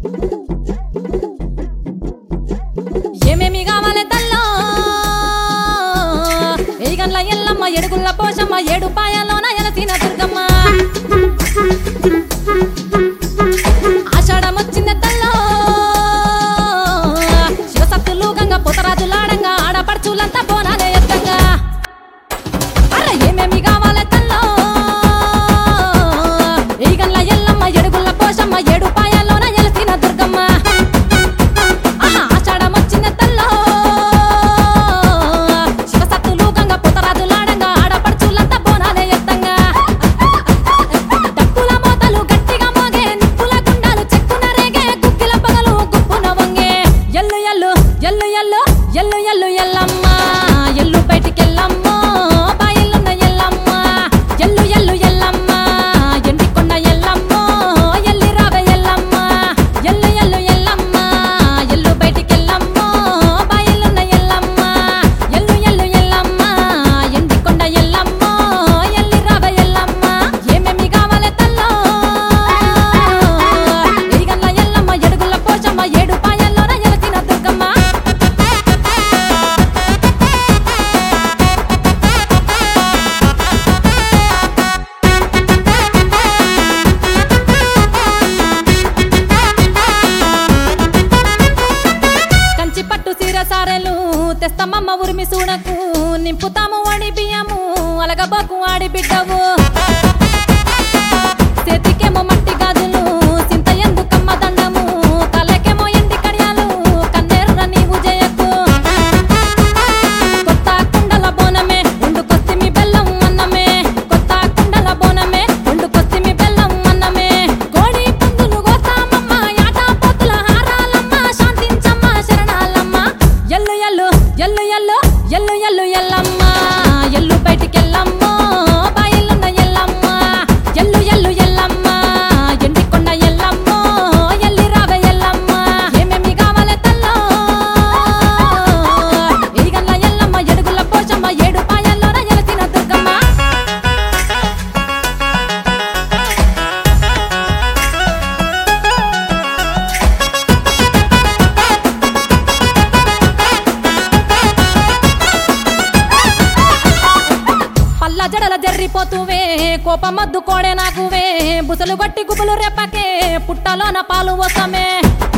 ఏమేమి కావాలి తల్లో ఎయిగన్ల ఎల్లమ్మ ఎడుగుల్ల పోషమ్మ ఏడు పాయలోన ఎలసిన దుర్గమ్మ ఆషాఢం వచ్చింది తల్లో శివసత్తులు గంగ పుతరాజులాడంగా ఆడపడుచులంతా బోనాలే ఎత్తంగా అరే ఏమేమి కావాలి తల్లో ఎయిగన్ల ఎల్లమ్మ ఎడుగుల్ల పోషమ్మ ఏడు పాయలోన ఎలసిన దుర్గమ్మ ఆహా, ఆషాఢం వచ్చిన తల్లో శివసత్తులు గంగ పుతరాజులాడంగా ఆడపడుచులంతా బోనాలే ఎత్తంగా డప్పుల మోతలు గట్టిగా మోగే నిప్పుల గుండాలు చెక్కున రేగే గుగ్గిల పగలు గుప్పున వంగే ఎల్లు ఎల్లు ఎల్లు ఎల్లు ఎల్లు ఎల్లు ఎల్లమ్మ ఎల్లు బయటికెళ్ళమ్మ బాయిల్లున్న ఎల్లమ్మ ఎల్లు ఎల్లు ఎల్లమ్మ ఎండికొండ ఎల్లమ్మ ఎల్లి రావే ఎల్లమ్మ ఎల్లు ఎల్లు ఎల్లమ్మ ఎల్లు బయటికెళ్ళమ్మ బాయిల్లున్న ఎల్లమ్మ ఎల్లు ఎల్లు ఎల్లమ్మ ఎండికొండ ఎల్లమ్మ ఎల్లి రావే ఎల్లమ్మ ఏమేమి కావాలి తల్లో ఎరిగల్ల ఎల్లమ్మ ఎడుగుల్ల పోచమ్మ ఏడు పాయల్లోన ఎలసిన దుర్గమ్మ కంచి పట్టు సీర సారెలు తెస్తమమ్మ ఉరిమి సూడకు నింపుతాము వడి బియ్యము అలగబాకు ఆడి బిడ్డవు చేతికేమో మట్టి గాజులు సింత ఎందుకమ్మ దండము తలకేమో ఎండి కడియాలు కన్నేర్ర నీవు జయకు కొత్త కుండల బోనమే ఉండుకొస్తిమి బెల్లం అన్నమే కొత్త కుండల బోనమే ఉండుకొస్తిమి బెల్లం అన్నమే కోడి పుందులు గోతామమ్మ యాట పోతుల హారాలమ్మ శాంతించమ్మ శరణాలమ్మ ఎల్లు ఎల్లు ఎల్లు ఎల్లు ఎల్లు ఎల్లు ఎల్లమ్మ ఎల్లు బయటికెళ్ళమ్మ బాయిల్లున్న ఎల్లమ్మ ఎల్లు ఎల్లు ఎల్లమ్మ ఎండికొండ ఎల్లమ్మ ఎల్లి రావే ఎల్లమ్మ ఏమేమి కావాలి తల్లో ఎరిగల్ల ఎల్లమ్మ ఎడుగుల్ల పోచమ్మ ఏడు పాయల్లోన ఎలసిన దుర్గమ్మ పల్ల జడల జర్రిపోతువే కోపమద్దు కోడే నాకువే బుసలు కొట్టి గుబులు రెప్పకే పుట్టలోన పాలు వసమే